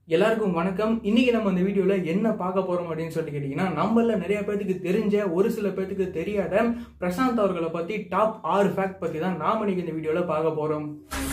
எல்லாருக்கும் வணக்கம் இன்னைக்கு நம்ம இந்த வீடியோல என்ன பார்க்க போறோம் அப்படின்னு சொல்லி கேட்டீங்கன்னா நம்மள நிறைய பேத்துக்கு தெரிஞ்ச ஒரு சில பேத்துக்கு தெரியாத பிரசாந்த் அவர்களை பத்தி டாப் ஆறு ஃபேக்ட் பத்தி தான் நாம இன்னைக்கு இந்த வீடியோல பார்க்க போறோம்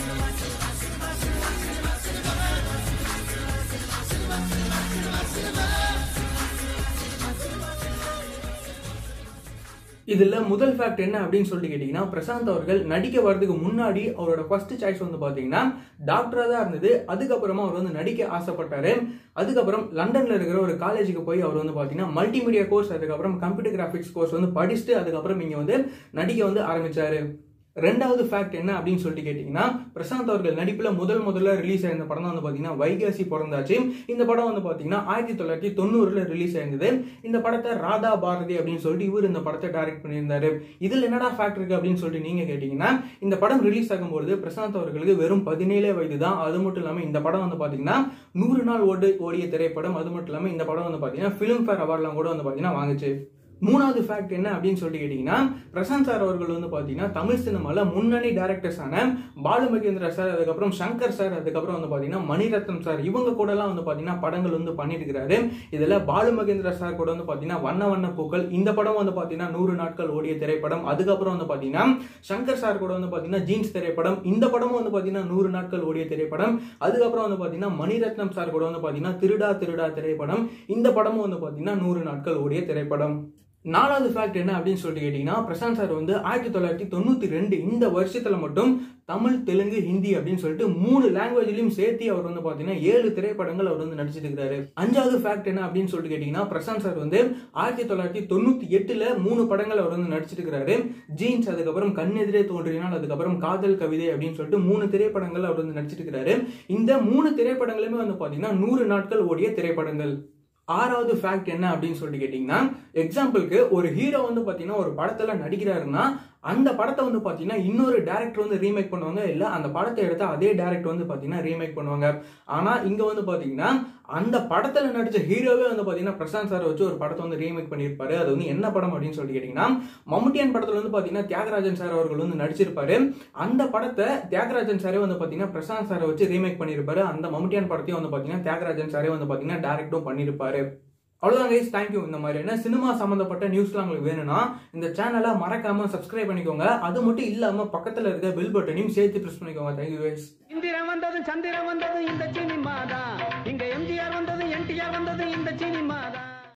இதுல முதல் ஃபேக்ட் என்ன அப்படின்னு சொல்லி கேட்டீங்கன்னா பிரசாந்த் அவர்கள் நடிக்க வர்றதுக்கு முன்னாடி அவரோட ஃபர்ஸ்ட் சாய்ஸ் வந்து பாத்தீங்கன்னா டாக்டரா தான் இருந்தது அதுக்கப்புறமா அவர் வந்து நடிக்க ஆசைப்பட்டாரு அதுக்கப்புறம் லண்டன்ல இருக்கிற ஒரு காலேஜுக்கு போய் அவர் வந்து பாத்தீங்கன்னா மல்டிமீடியா கோர்ஸ் அதுக்கப்புறம் கம்ப்யூட்டர் கிராஃபிக்ஸ் கோர்ஸ் வந்து படிச்சுட்டு அதுக்கப்புறம் இங்க வந்து நடிக்க வந்து ஆரம்பிச்சாரு ரெண்டாவது ஃபேக்ட் என்ன அப்படின்னு சொல்லிட்டு கேட்டீங்கன்னா பிரசாந்த் அவர்கள் நடிப்புல முதல் முதல்ல ரிலீஸ் ஆயிருந்த படம் தான் வந்து பாத்தீங்கன்னா வைகாசி பிறந்தாச்சு இந்த படம் வந்து பாத்தீங்கன்னா ஆயிரத்தி தொள்ளாயிரத்தி தொண்ணூறுல ரிலீஸ் ஆயிருந்தது இந்த படத்தை ராதா பாரதி அப்படின்னு சொல்லிட்டு இவர் இந்த படத்தை டைரக்ட் பண்ணியிருந்தாரு இதுல என்னடா ஃபேக்ட் இருக்கு அப்படின்னு சொல்லிட்டு நீங்க கேட்டீங்கன்னா இந்த படம் ரிலீஸ் ஆகும்போது பிரசாந்த் அவர்களுக்கு வெறும் பதினேழே வயது தான் அது மட்டும் இல்லாம இந்த படம் வந்து பாத்தீங்கன்னா நூறு நாள் ஓடு ஓடிய திரைப்படம் அது மட்டும் இல்லாம இந்த படம் வந்து பாத்தீங்கன்னா பிலிம் ஃபேர் அவார்ட்லாம் கூட வந்து பாத்தீங்கன்னா வாங்குச்சு மூணாவது ஃபேக்ட் என்ன அப்படின்னு சொல்லி கேட்டீங்கன்னா பிரசாந்த் சார் அவர்கள் வந்து பாத்தீங்கன்னா தமிழ் சினிமால முன்னணி டேரக்டர்ஸான பாலு மகேந்திரா சார் அதுக்கப்புறம் சங்கர் சார் அதுக்கப்புறம் வந்து பாத்தீங்கன்னா மணிரத்னம் சார் இவங்க கூட எல்லாம் வந்து பாத்தீங்கன்னா படங்கள் வந்து பண்ணிருக்கிறாரு இதுல பாலு மகேந்திரா சார் கூட வந்து பாத்தீங்கன்னா வண்ண வண்ண பூக்கள் இந்த படம் வந்து பாத்தீங்கன்னா நூறு நாட்கள் ஓடிய திரைப்படம் அதுக்கப்புறம் வந்து பாத்தீங்கன்னா சங்கர் சார் கூட வந்து பாத்தீங்கன்னா ஜீன்ஸ் திரைப்படம் இந்த படமும் வந்து பாத்தீங்கன்னா நூறு நாட்கள் ஓடிய திரைப்படம் அதுக்கப்புறம் வந்து பாத்தீங்கன்னா மணிரத்னம் சார் கூட வந்து பாத்தீங்கன்னா திருடா திருடா திரைப்படம் இந்த படமும் வந்து பாத்தீங்கன்னா நூறு நாட்கள் ஓடிய திரைப்படம் நாலாவது ஃபேக்ட் என்ன அப்படின்னு சொல்லிட்டு கேட்டீங்கன்னா பிரசாந்த் சார் வந்து ஆயிரத்தி தொள்ளாயிரத்தி தொண்ணூத்தி ரெண்டு இந்த வருஷத்துல மட்டும் தமிழ் தெலுங்கு ஹிந்தி அப்படின்னு சொல்லிட்டு மூணு லாங்குவேஜ்லயும் சேர்த்து அவர் வந்து பாத்தீங்கன்னா ஏழு திரைப்படங்கள் அவர் வந்து நடிச்சிட்டு இருக்காரு அஞ்சாவது ஃபேக்ட் என்ன அப்படின்னு சொல்லிட்டு கேட்டீங்கன்னா பிரசாந்த் சார் வந்து ஆயிரத்தி தொள்ளாயிரத்தி தொண்ணூத்தி எட்டுல மூணு படங்கள் அவர் வந்து நடிச்சிட்டு இருக்காரு ஜீன்ஸ் அதுக்கப்புறம் கண்ணெதிரே தோன்றினால் அதுக்கப்புறம் காதல் கவிதை அப்படின்னு சொல்லிட்டு மூணு திரைப்படங்கள் அவர் வந்து நடிச்சிட்டு இருக்காரு இந்த மூணு திரைப்படங்களுமே வந்து பாத்தீங்கன்னா நூறு நாட்கள் ஓடிய திரைப்படங்கள் ஆறாவது ஃபேக்ட் என்ன அப்படின்னு சொல்லிட்டு கேட்டீங்கன்னா எக்ஸாம்பிளுக்கு ஒரு ஹீரோ வந்து பாத்தீங்கன்னா ஒரு படத்துல நடிக்கிறாருன்னா அந்த படத்தை வந்து பாத்தீங்கன்னா இன்னொரு டேரக்டர் வந்து ரீமேக் பண்ணுவாங்க இல்ல அந்த படத்தை எடுத்தா அதே டேரக்டர் வந்து பாத்தீங்கன்னா ரீமேக் பண்ணுவாங்க ஆனா இங்க வந்து பாத்தீங்கன்னா அந்த படத்துல நடிச்ச ஹீரோவே வந்து பாத்தீங்கன்னா பிரசாந்த் சார் வச்சு ஒரு படத்தை வந்து ரீமேக் பண்ணியிருப்பாரு அது வந்து என்ன படம் அப்படின்னு சொல்லிட்டு கேட்டீங்கன்னா மம்முட்டியன் படத்துல வந்து பாத்தீங்கன்னா தியாகராஜன் சார் அவர்கள் வந்து நடிச்சிருப்பாரு அந்த படத்தை தியாகராஜன் சாரே வந்து பாத்தீங்கன்னா பிரசாந்த் சாரை வச்சு ரீமேக் பண்ணியிருப்பாரு அந்த மம்முட்டியன் படத்தையும் வந்து பாத்தீங்கன்னா தியாகராஜன் சாரே வந்து பாத்தீங்கன்னா டேரக்டும் பண்ணியிருப்பாரு அவ்வளோதான் கைஸ் தேங்க்யூ இந்த மாதிரியான சினிமா சம்மந்தப்பட்ட நியூஸ்லாம் உங்களுக்கு வேணும்னா இந்த சேனலை மறக்காம சப்ஸ்கிரைப் பண்ணிக்கோங்க அது மட்டும் இல்லாம பக்கத்துல இருக்க பெல் பட்டனையும் சேர்த்து ப்ரெஸ் பண்ணிக்கோங்க தேங்க்யூ கைஸ் இந்திரன் வந்ததும் சந்திரன் வந்ததும் இந்த சினிமா தான் இங்க எம்ஜிஆர் வந்ததும் என்டிஆர் வந்ததும் இந்த சினிமா தான்